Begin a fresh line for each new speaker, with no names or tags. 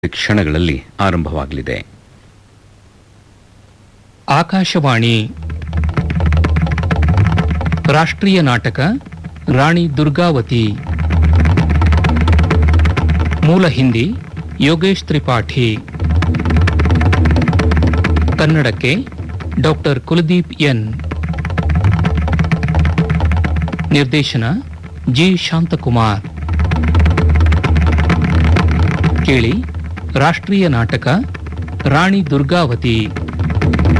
ಕ್ಷಣಗಳಲ್ಲಿ ಆರಂಭವಾಗಲಿದೆ
ಆಕಾಶವಾಣಿ ರಾಷ್ಟ್ರೀಯ ನಾಟಕ ರಾಣಿ ದುರ್ಗಾವತಿ ಮೂಲ ಹಿಂದಿ ಯೋಗೇಶ್ ತ್ರಿಪಾಠಿ ಕನ್ನಡಕ್ಕೆ ಡಾಕ್ಟರ್ ಕುಲದೀಪ್ ಎನ್ ನಿರ್ದೇಶನ ಜಿ ಶಾಂತಕುಮಾರ್ ಕೇಳಿ ರಾಷ್ಟ್ರೀಯ ನಾಟಕ ರಾಣಿ ದುರ್ಗಾವತಿ